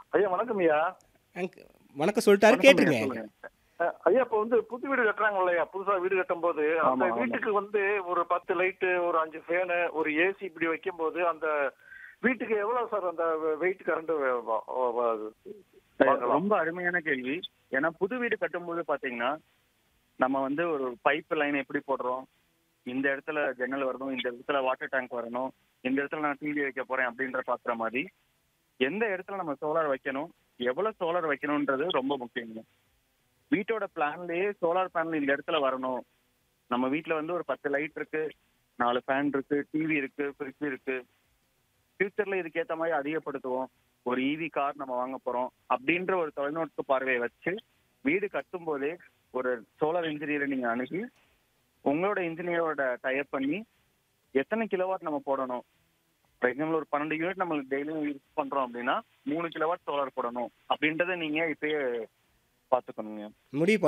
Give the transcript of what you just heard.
ஐயா வணக்கம் ஐயா அங்க- வணக்கம் சொல்லிட்டாரு வணக்கம் ஐயா, கேட்டுருங்க சொல்லுங்க. அஹ், ஐயா இப்போ வந்து புது வீடு கட்டுறாங்க இல்லையா புதுசா வீடு கட்டும் போது அந்த ஆமா, ஆமா. வீட்டுக்கு வந்து ஒரு பத்து லைட்டு ஒரு அஞ்சு ஃபேனு ஒரு ஏசி இப்படி வைக்கும் போது அந்த வீட்டுக்கு எவ்வளவு சார் அந்த வெயிட் கரண்ட் ரொம்ப அருமையான கேள்வி ஏன்னா புது வீடு கட்டும்போது பாத்தீங்கன்னா நம்ம வந்து ஒரு பைப் லைன் எப்படி போடுறோம் இந்த இடத்துல ஜன்னல் வரணும் இந்த இடத்துல வாட்டர் டேங்க் வரணும் இந்த இடத்துல நான் டிவி வைக்க போறேன் அப்படின்ற பாக்குற மாதிரி எந்த இடத்துல நம்ம சோலார் வைக்கணும் எவ்வளவு சோலார் வைக்கணும்ன்றது ரொம்ப முக்கியங்க வீட்டோட பிளான்லயே சோலார் பேனல் இந்த இடத்துல வரணும் நம்ம வீட்ல வந்து ஒரு பத்து லைட் இருக்கு நாலு ஃபேன் இருக்கு டிவி இருக்கு ஃப்ரிட்ஜ் இருக்கு ஃபியூச்சர்ல இதுக்கு ஏத்த மாதிரி அதிகப்படுத்துவோம் ஒரு ஈவி கார் நம்ம வாங்க போறோம் அப்படின்ற ஒரு தொலைநோக்கு பார்வையை வச்சு வீடு கட்டும் போதே ஒரு சோலார் இன்ஜினியரை நீங்க அணுகி உங்களோட இன்ஜினியரோட டைப் பண்ணி எத்தனை கிலோவாட் நம்ம போடணும் ஃபார் எக்ஸாம்பிள் ஒரு பன்னெண்டு யூனிட் நம்மளுக்கு டெய்லியும் யூஸ் பண்றோம் அப்படின்னா மூணு கிலோவாட் சோலார் போடணும் அப்படின்றத நீங்க இப்பயே பாத்துக்கணுங்க முடிவு